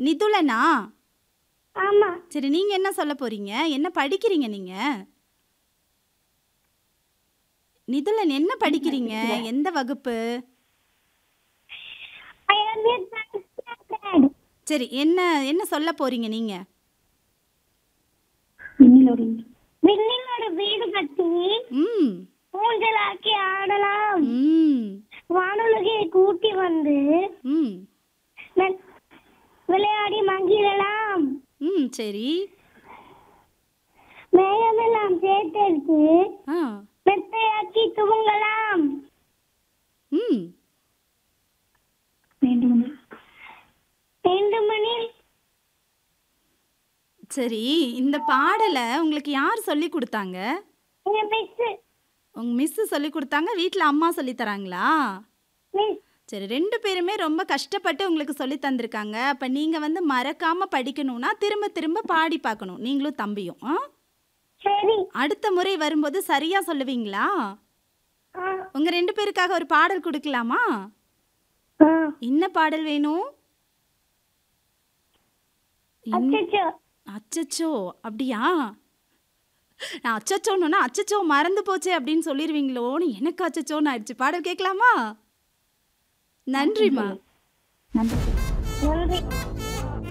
நிதுலனா ஆமா சரி நீங்க என்ன சொல்ல போறீங்க என்ன படிக்கிறீங்க நீங்க நிதுலன் என்ன படிக்கிறீங்க எந்த வகுப்பு I am in third standard. சரி என்ன என்ன சொல்ல போறீங்க நீங்க விண்ணில் ஒரு வீடு கட்டி ம் ஊஞ்சலாக்கி ஆடலாம் ம் வானொலியை கூட்டி வந்து ம் வி- விளையாடி மகிழலாம் ம் சரி மேகமெல்லாம் சேர்த்தெடுத்து ஆ மெத்தையாக்கி துவங்கலாம் ம் வேண்டுமெனில் சரி இந்த பாடலை உங்களுக்கு யார் சொல்லி கொடுத்தாங்க எங்க மிஸ் உங்க மிஸ் சொல்லி கொடுத்தாங்க வீட்டில் அம்மா சொல்லி தராங்களா மிஸ் சரி ரெண்டு பேருமே ரொம்ப கஷ்டப்பட்டு உங்களுக்கு சொல்லி தந்திருக்காங்க அப்போ நீங்கள் வந்து மறக்காமல் படிக்கணும்னா திரும்ப திரும்ப பாடி பார்க்கணும் நீங்களும் தம்பியும் ஆ சரி அடுத்த முறை வரும்போது சரியாக சொல்லுவீங்களா ஆ உங்கள் ரெண்டு பேருக்காக ஒரு பாடல் கொடுக்கலாமா ஆ என்ன பாடல் வேணும் என்ன- அச்சச்சோ அச்சச்சோ அப்படியா நான் அச்சச்சோன்னா அச்சச்சோ மறந்து போச்சே அப்படின்னு சொல்லிடுவீங்களோன்னு எனக்கு அச்சச்சோன்னு ஆயிடுச்சு பாடல் கேட்கலாமா நன்றிம்மா நன்றி